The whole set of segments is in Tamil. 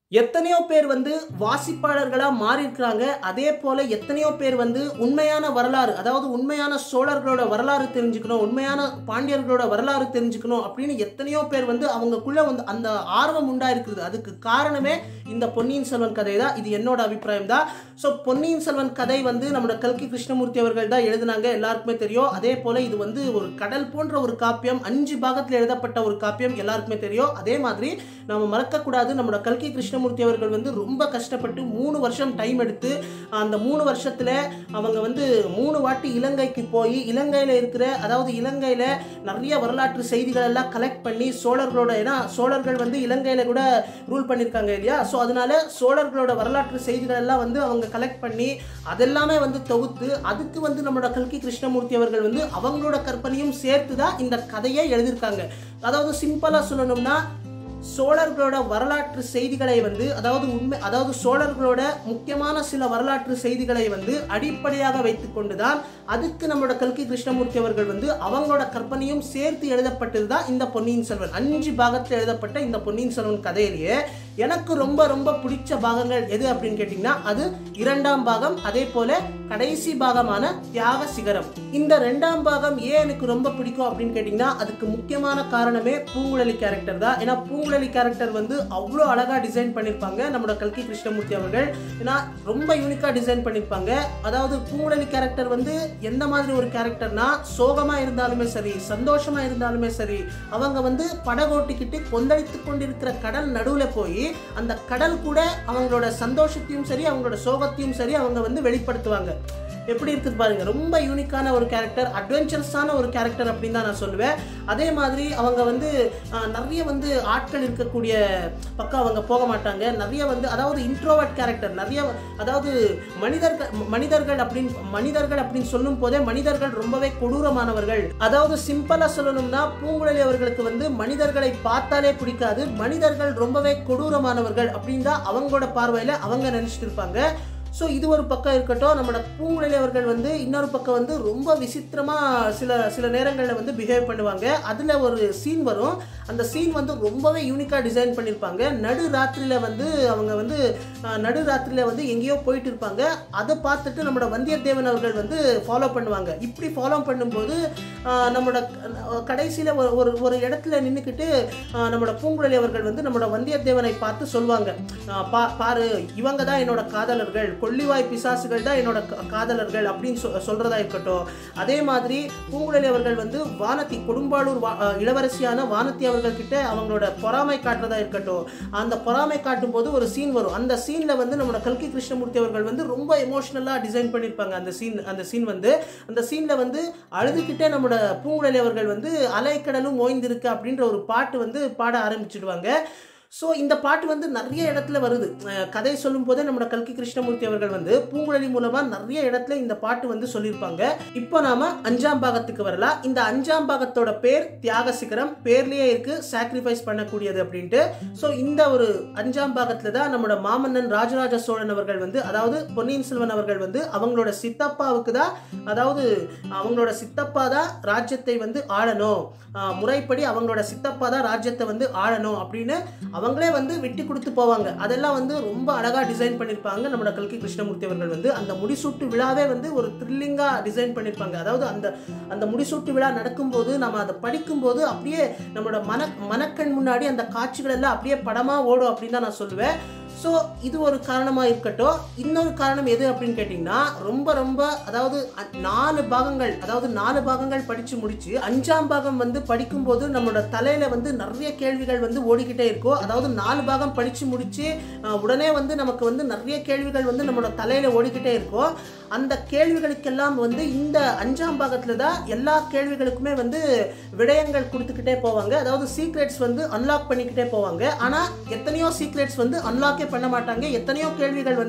எத்தனையோ பேர் வந்து வாசிப்பாளர்களா மாறி இருக்கிறாங்க அதே போல எத்தனையோ பேர் வந்து உண்மையான வரலாறு அதாவது உண்மையான சோழர்களோட வரலாறு தெரிஞ்சுக்கணும் உண்மையான பாண்டியர்களோட வரலாறு தெரிஞ்சுக்கணும் அப்படின்னு எத்தனையோ பேர் வந்து அவங்களுக்குள்ள வந்து அந்த ஆர்வம் உண்டா இருக்குது அதுக்கு காரணமே இந்த பொன்னியின் செல்வன் கதை தான் இது என்னோட அபிப்பிராயம் தான் ஸோ பொன்னியின் செல்வன் கதை வந்து நம்மளோட கல்கி கிருஷ்ணமூர்த்தி அவர்கள் தான் எழுதினாங்க எல்லாருக்குமே தெரியும் அதே போல இது வந்து ஒரு கடல் போன்ற ஒரு காப்பியம் அஞ்சு பாகத்தில் எழுதப்பட்ட ஒரு காப்பியம் எல்லாருக்குமே தெரியும் அதே மாதிரி நம்ம மறக்கக்கூடாது நம்மளோட கல்கி கிருஷ்ணமூர்த்தி அவர்கள் வந்து ரொம்ப கஷ்டப்பட்டு மூணு வருஷம் டைம் எடுத்து அந்த மூணு வருஷத்துல அவங்க வந்து மூணு வாட்டி இலங்கைக்கு போய் இலங்கையில இருக்கிற அதாவது இலங்கையில நிறைய வரலாற்று செய்திகள் எல்லாம் கலெக்ட் பண்ணி சோழர்களோட ஏன்னா சோழர்கள் வந்து இலங்கையில கூட ரூல் பண்ணியிருக்காங்க இல்லையா ஸோ அதனால சோழர்களோட வரலாற்று செய்திகள் எல்லாம் வந்து அவங்க கலெக்ட் பண்ணி அதெல்லாமே வந்து தொகுத்து அதுக்கு வந்து நம்மளோட கல்கி கிருஷ்ணமூர்த்தி அவர்கள் வந்து அவங்களோட கற்பனையும் சேர்த்து தான் இந்த கதையை எழுதியிருக்காங்க அதாவது சிம்பிளா சொல்லணும்னா சோழர்களோட வரலாற்று செய்திகளை வந்து அதாவது உண்மை அதாவது சோழர்களோட முக்கியமான சில வரலாற்று செய்திகளை வந்து அடிப்படையாக வைத்துக்கொண்டு தான் அதுக்கு நம்மளோட கல்கி கிருஷ்ணமூர்த்தி அவர்கள் வந்து அவங்களோட கற்பனையும் சேர்த்து எழுதப்பட்டது தான் இந்த பொன்னியின் செல்வன் அஞ்சு பாகத்தில் எழுதப்பட்ட இந்த பொன்னியின் செல்வன் கதையிலேயே எனக்கு ரொம்ப ரொம்ப பிடிச்ச பாகங்கள் எது அப்படின்னு கேட்டிங்கன்னா அது இரண்டாம் பாகம் அதே போல கடைசி பாகமான தியாக சிகரம் இந்த ரெண்டாம் பாகம் ஏன் எனக்கு ரொம்ப பிடிக்கும் அப்படின்னு கேட்டிங்கன்னா அதுக்கு முக்கியமான காரணமே பூங்குழலி கேரக்டர் தான் ஏன்னா பூங்குழலி கேரக்டர் வந்து அவ்வளோ அழகாக டிசைன் பண்ணியிருப்பாங்க நம்மளோட கல்கி கிருஷ்ணமூர்த்தி அவர்கள் ஏன்னா ரொம்ப யூனிக்காக டிசைன் பண்ணியிருப்பாங்க அதாவது பூங்குழலி கேரக்டர் வந்து எந்த மாதிரி ஒரு கேரக்டர்னா சோகமாக இருந்தாலுமே சரி சந்தோஷமா இருந்தாலுமே சரி அவங்க வந்து படகோட்டிக்கிட்டு கொந்தளித்து கொண்டிருக்கிற கடல் நடுவில் போய் அந்த கடல் கூட அவங்களோட சந்தோஷத்தையும் சரி அவங்களோட சோகத்தையும் சரி அவங்க வந்து வெளிப்படுத்துவாங்க எப்படி இருக்குது பாருங்க ரொம்ப யூனிக்கான ஒரு கேரக்டர் அட்வென்ச்சரஸான ஒரு கேரக்டர் அப்படின்னு தான் நான் சொல்லுவேன் அதே மாதிரி அவங்க வந்து ஆஹ், நிறைய வந்து ஆட்கள் இருக்கக்கூடிய பக்கம் அவங்க போக மாட்டாங்க நிறைய வந்து அதாவது இன்ட்ரோவர்ட் கேரக்டர் நிறைய அதாவது மனிதர்கள் மனிதர்கள் அப்படின்னு மனிதர்கள் அப்படின்னு சொல்லும் போதே மனிதர்கள் ரொம்பவே கொடூரமானவர்கள் அதாவது சிம்பிளா சொல்லணும்னா பூங்குழலி அவர்களுக்கு வந்து மனிதர்களை பார்த்தாலே பிடிக்காது மனிதர்கள் ரொம்பவே கொடூரமானவர்கள் அப்படின்னு தான் அவங்களோட பார்வையில அவங்க நினைச்சிட்டு இருப்பாங்க ஸோ இது ஒரு பக்கம் இருக்கட்டும் நம்மளோட பூங்குழலி அவர்கள் வந்து இன்னொரு பக்கம் வந்து ரொம்ப விசித்திரமாக சில சில நேரங்களில் வந்து பிஹேவ் பண்ணுவாங்க அதில் ஒரு சீன் வரும் அந்த சீன் வந்து ரொம்பவே யூனிக்காக டிசைன் பண்ணியிருப்பாங்க நடு ராத்திரியில் வந்து அவங்க வந்து அஹ், நடு ராத்திரியில் வந்து எங்கேயோ போயிட்டு இருப்பாங்க அதை பார்த்துட்டு நம்மளோட வந்தியத்தேவன் அவர்கள் வந்து ஃபாலோ பண்ணுவாங்க இப்படி ஃபாலோ பண்ணும்போது அஹ், நம்மளோட கடைசியில் ஒரு ஒரு ஒரு இடத்துல நின்றுக்கிட்டு நம்மளோட பூங்குழலி அவர்கள் வந்து நம்மளோட வந்தியத்தேவனை பார்த்து சொல்லுவாங்க அஹ், பா பாரு இவங்க தான் என்னோட காதலர்கள் கொள்ளிவாய் பிசாசுகள் தான் என்னோட கா- காதலர்கள் அப்படின்னு சொ சொல்றதா இருக்கட்டும் அதே மாதிரி பூங்குழலி அவர்கள் வந்து வானத்தி கொடும்பாளூர் வா- அஹ், இளவரசியான வானத்தி அவர்கள் கிட்ட அவங்களோட பொறாமை காட்டுறதா இருக்கட்டும் அந்த பொறாமை காட்டும் போது ஒரு சீன் வரும் அந்த சீன்ல வந்து நம்மளோட கல்கி கிருஷ்ணமூர்த்தி அவர்கள் வந்து ரொம்ப எமோஷனலா டிசைன் பண்ணியிருப்பாங்க அந்த சீன் அந்த சீன் வந்து அந்த சீன்ல வந்து அழுதுகிட்டே நம்மளோட பூங்குழலி அவர்கள் வந்து அலைக்கடலும் ஓய்ந்திருக்கு அப்படின்ற ஒரு பாட்டு வந்து பாட ஆரம்பிச்சிடுவாங்க ஸோ இந்த பாட்டு வந்து நிறைய இடத்துல வருது அஹ் கதை சொல்லும் போதே நம்மளோட கல்கி கிருஷ்ணமூர்த்தி அவர்கள் வந்து பூங்குழலி மூலமா நிறைய இடத்துல இந்த பாட்டு வந்து சொல்லியிருப்பாங்க இப்போ நாம அஞ்சாம் பாகத்துக்கு வரலாம் இந்த அஞ்சாம் பாகத்தோட பேர் தியாக சிகரம் பேர்லயே இருக்கு சாக்ரிஃபைஸ் பண்ணக்கூடியது அப்படின்ட்டு ஸோ இந்த ஒரு அஞ்சாம் பாகத்துல தான் நம்மளோட மாமன்னன் ராஜராஜ சோழன் அவர்கள் வந்து அதாவது பொன்னியின் செல்வன் அவர்கள் வந்து அவங்களோட சித்தப்பாவுக்கு தான் அதாவது அவங்களோட சித்தப்பா தான் ராஜ்யத்தை வந்து ஆளணும் ஆஹ் முறைப்படி அவங்களோட சித்தப்பா தான் ராஜ்யத்தை வந்து ஆளணும் அப்படின்னு அவங்களே வந்து விட்டு கொடுத்து போவாங்க அதெல்லாம் வந்து ரொம்ப அழகா டிசைன் பண்ணியிருப்பாங்க நம்மளோட கல்கி கிருஷ்ணமூர்த்தி அவர்கள் வந்து அந்த முடிசூட்டு விழாவே வந்து ஒரு த்ரில்லிங்கா டிசைன் பண்ணியிருப்பாங்க அதாவது அந்த அந்த முடிசூட்டு விழா நடக்கும்போது நம்ம அதை படிக்கும்போது அப்படியே நம்மளோட மன மனக்கண் முன்னாடி அந்த காட்சிகள் எல்லாம் அப்படியே படமா ஓடும் அப்படின்னு தான் நான் சொல்லுவேன் ஸோ இது ஒரு காரணமாக இருக்கட்டும் இன்னொரு காரணம் எது அப்படின்னு கேட்டிங்கன்னா ரொம்ப ரொம்ப அதாவது அ- நாலு பாகங்கள் அதாவது நாலு பாகங்கள் படித்து முடிச்சு அஞ்சாம் பாகம் வந்து படிக்கும்போது நம்மளோட தலையில் வந்து நிறைய கேள்விகள் வந்து ஓடிக்கிட்டே இருக்கும் அதாவது நாலு பாகம் படித்து முடிச்சு அஹ், உடனே வந்து நமக்கு வந்து நிறைய கேள்விகள் வந்து நம்மளோட தலையில் ஓடிக்கிட்டே இருக்கும் அந்த கேள்விகளுக்கெல்லாம் வந்து இந்த அஞ்சாம் பாகத்தில் தான் எல்லா கேள்விகளுக்குமே வந்து விடயங்கள் கொடுத்துக்கிட்டே போவாங்க அதாவது சீக்ரெட்ஸ் வந்து அன்லாக் பண்ணிக்கிட்டே போவாங்க ஆனால் எத்தனையோ சீக்ரெட்ஸ் வந்து அன்லாக்கே பண்ண மாட்டாங்க எத்தனையோ கேள்விகள் வந்து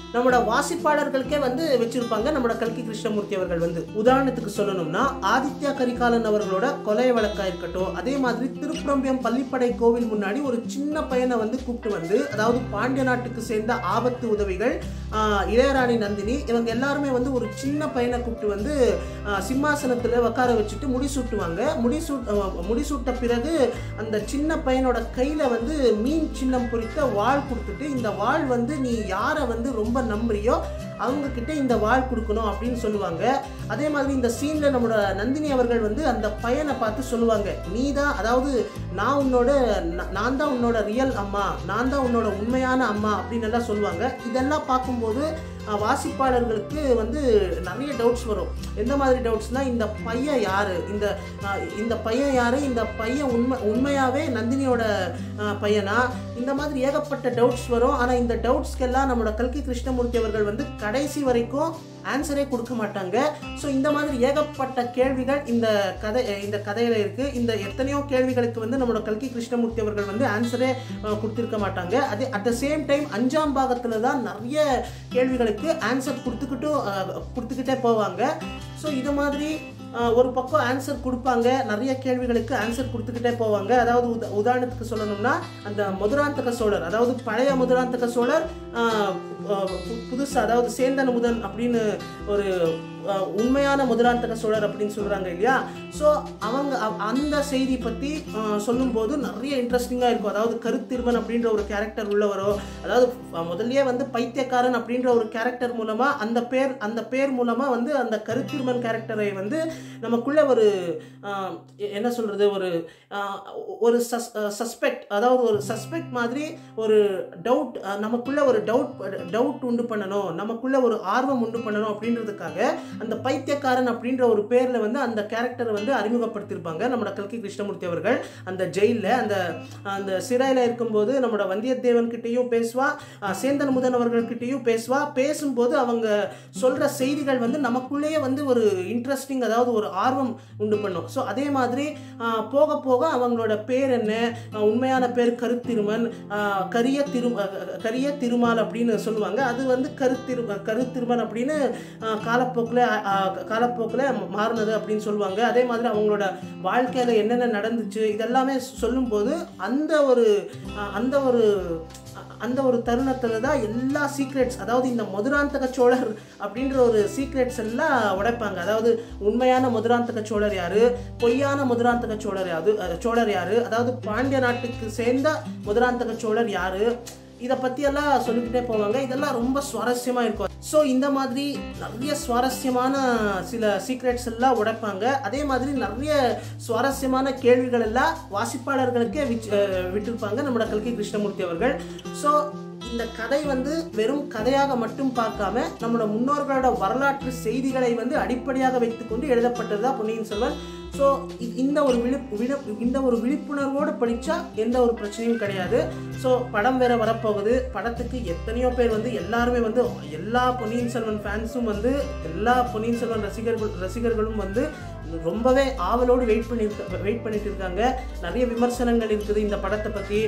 நம்மளோட வாசிப்பாளர்களுக்கே வந்து வச்சிருப்பாங்க நம்மளோட கல்கி கிருஷ்ணமூர்த்தி அவர்கள் வந்து உதாரணத்துக்கு சொல்லணும்னா ஆதித்யா கரிகாலன் அவர்களோட கொலை வழக்கா இருக்கட்டும் அதே மாதிரி திருப்புரம்பியம் பள்ளிப்படை கோவில் முன்னாடி ஒரு சின்ன பையனை வந்து கூப்பிட்டு வந்து அதாவது பாண்டிய நாட்டுக்கு சேர்ந்த ஆபத்து உதவிகள் ஆஹ், இளையராணி நந்தினி இவங்க எல்லாருமே வந்து ஒரு சின்ன பையனை கூப்பிட்டு வந்து ஆஹ், சிம்மாசனத்துல உட்கார வச்சுட்டு முடிசூட்டுவாங்க முடிசூட் ஆஹ், முடிசூட்ட பிறகு அந்த சின்ன பையனோட கையில வந்து மீன் சின்னம் குறித்த வாள் கொடுத்துட்டு இந்த வாள் வந்து நீ யாரை வந்து ரொம்ப நம்புறியோ அவங்க கிட்ட இந்த வாள் கொடுக்கணும் அப்படின்னு சொல்லுவாங்க அதே மாதிரி இந்த சீன்ல நம்மளோட நந்தினி அவர்கள் வந்து அந்த பையனை பார்த்து சொல்லுவாங்க நீ தான் அதாவது நான் உன்னோட நா- நான் தான் உன்னோட ரியல் அம்மா நான் தான் உன்னோட உண்மையான அம்மா அப்படின்னு எல்லாம் சொல்லுவாங்க இதெல்லாம் பார்க்கும்போது அஹ், வாசிப்பாளர்களுக்கு வந்து நிறைய டவுட்ஸ் வரும் எந்த மாதிரி டவுட்ஸ்னா இந்த பையன் யாரு இந்த அஹ், இந்த பையன் யாரு இந்த பையன் உண்மை உண்மையாவே நந்தினியோட அஹ், பையனா இந்த மாதிரி ஏகப்பட்ட டவுட்ஸ் வரும் ஆனால் இந்த டவுட்ஸ்க்கெல்லாம் நம்மளோட கல்கி கிருஷ்ணமூர்த்தி அவர்கள் வந்து கடைசி வரைக்கும் ஆன்சரே கொடுக்க மாட்டாங்க ஸோ இந்த மாதிரி ஏகப்பட்ட கேள்விகள் இந்த கதை இந்த கதையில இருக்கு இந்த எத்தனையோ கேள்விகளுக்கு வந்து நம்மளோட கல்கி கிருஷ்ணமூர்த்தி அவர்கள் வந்து ஆன்சரே கொடுத்துருக்க மாட்டாங்க அதே அட் த சேம் டைம் அஞ்சாம் பாகத்தில் தான் நிறைய கேள்விகளுக்கு ஆன்சர் கொடுத்துக்கிட்டும் அஹ், கொடுத்துக்கிட்டே போவாங்க ஸோ இது மாதிரி அஹ், ஒரு பக்கம் ஆன்சர் கொடுப்பாங்க நிறைய கேள்விகளுக்கு ஆன்சர் கொடுத்துக்கிட்டே போவாங்க அதாவது உத உதாரணத்துக்கு சொல்லணும்னா அந்த மதுராந்தக சோழர் அதாவது பழைய மதுராந்தக சோழர் அஹ், அஹ், பு- புதுசா அதாவது சேந்தன் முதன் அப்படின்னு ஒரு அஹ், உண்மையான மதுராந்தக சோழர் அப்படின்னு சொல்றாங்க இல்லையா ஸோ அவங்க அவ- அந்த செய்தி பற்றி சொல்லும்போது நிறைய இன்ட்ரெஸ்டிங்காக இருக்கும் அதாவது கருத்திருவன் அப்படின்ற ஒரு கேரக்டர் உள்ள வரும் அதாவது அஹ், முதல்லயே வந்து பைத்தியக்காரன் அப்படின்ற ஒரு கேரக்டர் மூலமாக அந்த பேர் அந்த பேர் மூலமாக வந்து அந்த கருத்திருமன் கேரக்டரை வந்து நமக்குள்ள ஒரு அஹ், எ- என்ன சொல்றது ஒரு அஹ், ஒரு சஸ் சஸ்பெக்ட் அதாவது ஒரு சஸ்பெக்ட் மாதிரி ஒரு டவுட் நமக்குள்ள ஒரு டவுட் டவுட் உண்டு பண்ணணும் நமக்குள்ள ஒரு ஆர்வம் உண்டு பண்ணணும் அப்படின்றதுக்காக அந்த பைத்தியக்காரன் அப்படின்ற ஒரு பேர்ல வந்து அந்த கேரக்டரை வந்து அறிமுகப்படுத்தியிருப்பாங்க நம்மளோட கல்கி கிருஷ்ணமூர்த்தி அவர்கள் அந்த ஜெயிலில் அந்த அந்த சிறையில் இருக்கும்போது நம்மளோட வந்தியத்தேவன் கிட்டேயும் பேசுவா அஹ், சேந்தன் முதன் அவர்கள்கிட்டயும் பேசுவா பேசும்போது அவங்க சொல்ற செய்திகள் வந்து நமக்குள்ளேயே வந்து ஒரு இன்ட்ரெஸ்டிங் அதாவது ஒரு ஆர்வம் உண்டு பண்ணும் ஸோ அதே மாதிரி அஹ், போக போக அவங்களோட பேர் என்ன அஹ், உண்மையான பேர் கருத்திருமன் அஹ், கரிய திரு கரிய திருமால் அப்படின்னு சொல்லுவாங்க அது வந்து கருத்திரு கருத்திருமன் அப்படின்னு காலப்போக்கில் காலப்போக்கில் மாறினது அப்படின்னு சொல்லுவாங்க அதே மாதிரி அவங்களோட வாழ்க்கையில் என்னென்ன நடந்துச்சு இதெல்லாமே சொல்லும்போது அந்த ஒரு அஹ், அந்த ஒரு அ- அந்த ஒரு தருணத்தில் தான் எல்லா சீக்ரெட்ஸ் அதாவது இந்த மதுராந்தக சோழர் அப்படின்ற ஒரு சீக்ரெட்ஸ் எல்லாம் உடைப்பாங்க அதாவது உண்மையான மதுராந்தக சோழர் யாரு பொய்யான மதுராந்தக சோழர் யாது அஹ், சோழர் யாரு அதாவது பாண்டிய நாட்டுக்கு சேர்ந்த மதுராந்தக சோழர் யாரு இதை பற்றியெல்லாம் சொல்லிக்கிட்டே போவாங்க இதெல்லாம் ரொம்ப சுவாரஸ்யமாக இருக்கும் ஸோ இந்த மாதிரி நிறைய சுவாரஸ்யமான சில சீக்ரெட்ஸ் எல்லாம் உடைப்பாங்க அதே மாதிரி நிறைய சுவாரஸ்யமான கேள்விகள் எல்லாம் வாசிப்பாளர்களுக்கே விச் அஹ் விட்டிருப்பாங்க நம்மளோட கல்கி கிருஷ்ணமூர்த்தி அவர்கள் ஸோ இந்த கதை வந்து வெறும் கதையாக மட்டும் பார்க்காம நம்மளோட முன்னோர்களோட வரலாற்று செய்திகளை வந்து அடிப்படையாக வைத்துக்கொண்டு எழுதப்பட்டது தான் பொன்னியின் செல்வன் ஸோ இந்த ஒரு விழிப் விழிப் இந்த ஒரு விழிப்புணர்வோடு படித்தா எந்த ஒரு பிரச்சனையும் கிடையாது ஸோ படம் வேற வரப்போகுது படத்துக்கு எத்தனையோ பேர் வந்து எல்லாருமே வந்து எல்லா பொன்னியின் செல்வன் ஃபேன்ஸும் வந்து எல்லா பொன்னியின் செல்வன் ரசிகர்கள் ரசிகர்களும் வந்து ரொம்பவே ஆவலோடு வெயிட் பண்ணி வெயிட் பண்ணிட்டு இருக்காங்க நிறைய விமர்சனங்கள் இருக்குது இந்த படத்தை பற்றி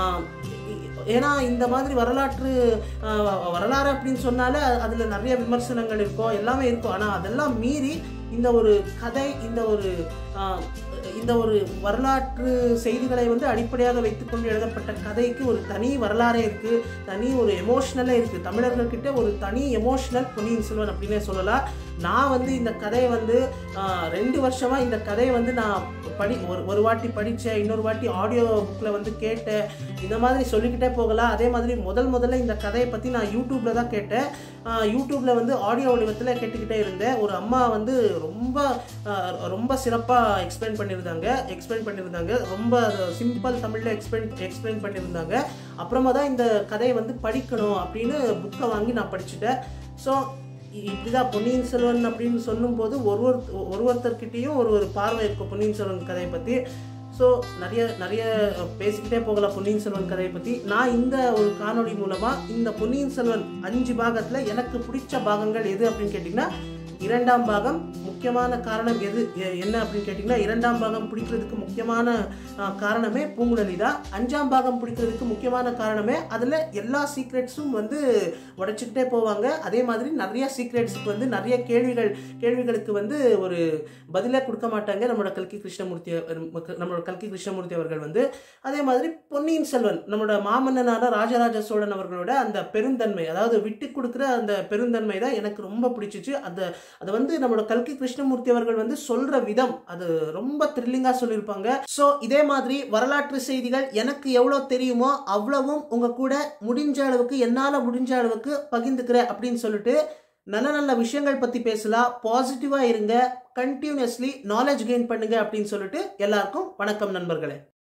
ஏன்னா இந்த மாதிரி வரலாற்று ஆஹ், வரலாறு அப்படின்னு சொன்னாலே அதில் நிறைய விமர்சனங்கள் இருக்கும் எல்லாமே இருக்கும் ஆனால் அதெல்லாம் மீறி இந்த ஒரு கதை இந்த ஒரு ஆஹ், இந்த ஒரு வரலாற்று செய்திகளை வந்து அடிப்படையாக வைத்துக்கொண்டு எழுதப்பட்ட கதைக்கு ஒரு தனி வரலாறே இருக்குது தனி ஒரு எமோஷ்னலே இருக்குது தமிழர்கள்கிட்ட ஒரு தனி எமோஷ்னல் பொன்னியின் செல்வன் அப்படின்னே சொல்லலாம் நான் வந்து இந்த கதையை வந்து ஆஹ், ரெண்டு வருஷமாக இந்த கதையை வந்து நான் படி ஒரு ஒரு வாட்டி படித்தேன் இன்னொரு வாட்டி ஆடியோ புக்கில் வந்து கேட்டேன் இந்த மாதிரி சொல்லிக்கிட்டே போகலாம் அதே மாதிரி முதல் முதல்ல இந்த கதையை பற்றி நான் யூடியூப்பில் தான் கேட்டேன் யூடியூப்பில் வந்து ஆடியோ வடிவத்தில் கேட்டுக்கிட்டே இருந்தேன் ஒரு அம்மா வந்து ரொம்ப ஆஹ், ரொம்ப சிறப்பாக எக்ஸ்பிளைன் பண்ணியிருந்தாங்க எக்ஸ்பிளைன் பண்ணியிருந்தாங்க ரொம்ப சிம்பிள் தமிழில் எக்ஸ்பிளைன் எக்ஸ்பிளைன் பண்ணியிருந்தாங்க அப்புறமா தான் இந்த கதையை வந்து படிக்கணும் அப்படின்னு புக்கை வாங்கி நான் படிச்சுட்டேன் ஸோ இப்படிதான் பொன்னியின் செல்வன் அப்படின்னு சொல்லும்போது ஒரு ஒரு ஒரு ஒருத்தர்கிட்டையும் ஒரு ஒரு பார்வை இருக்கும் பொன்னியின் செல்வன் கதையை பற்றி ஸோ நிறைய நிறைய பேசிக்கிட்டே போகலாம் பொன்னியின் செல்வன் கதையை பற்றி நான் இந்த ஒரு காணொளி மூலமாக இந்த பொன்னியின் செல்வன் அஞ்சு பாகத்தில் எனக்கு பிடிச்ச பாகங்கள் எது அப்படின்னு கேட்டிங்கன்னா இரண்டாம் பாகம் முக்கியமான காரணம் எது எ- என்ன அப்படின்னு கேட்டிங்கன்னா இரண்டாம் பாகம் பிடிக்கிறதுக்கு முக்கியமான அஹ், காரணமே பூங்குழலி தான் அஞ்சாம் பாகம் பிடிக்கிறதுக்கு முக்கியமான காரணமே அதில் எல்லா சீக்ரெட்ஸும் வந்து உடைச்சிக்கிட்டே போவாங்க அதே மாதிரி நிறைய சீக்ரெட்ஸுக்கு வந்து நிறைய கேள்விகள் கேள்விகளுக்கு வந்து ஒரு பதிலே கொடுக்க மாட்டாங்க நம்மளோட கல்கி கிருஷ்ணமூர்த்தி அவர்- நம்மளோட கல்கி கிருஷ்ணமூர்த்தி அவர்கள் வந்து அதே மாதிரி பொன்னியின் செல்வன் நம்மளோட மாமன்னனான ராஜராஜ சோழன் அவர்களோட அந்த பெருந்தன்மை அதாவது விட்டு கொடுக்குற அந்த பெருந்தன்மை தான் எனக்கு ரொம்ப பிடிச்சிச்சு அந்த அதை வந்து நம்மளோட கல்கி கிருஷ்ணமூர்த்தி அவர்கள் வந்து சொல்ற விதம் அது ரொம்ப த்ரில்லிங்காக சொல்லியிருப்பாங்க ஸோ இதே மாதிரி வரலாற்று செய்திகள் எனக்கு எவ்வளோ தெரியுமோ அவ்வளவும் உங்க கூட முடிஞ்ச அளவுக்கு என்னால் முடிஞ்ச அளவுக்கு பகிர்ந்துக்கிறேன் அப்படின்னு சொல்லிட்டு நல்ல நல்ல விஷயங்கள் பற்றி பேசலாம் பாசிட்டிவாக இருங்க கண்டினியூஸ்லி நாலேஜ் கெயின் பண்ணுங்க அப்படின்னு சொல்லிட்டு எல்லாருக்கும் வணக்கம் நண்பர்களே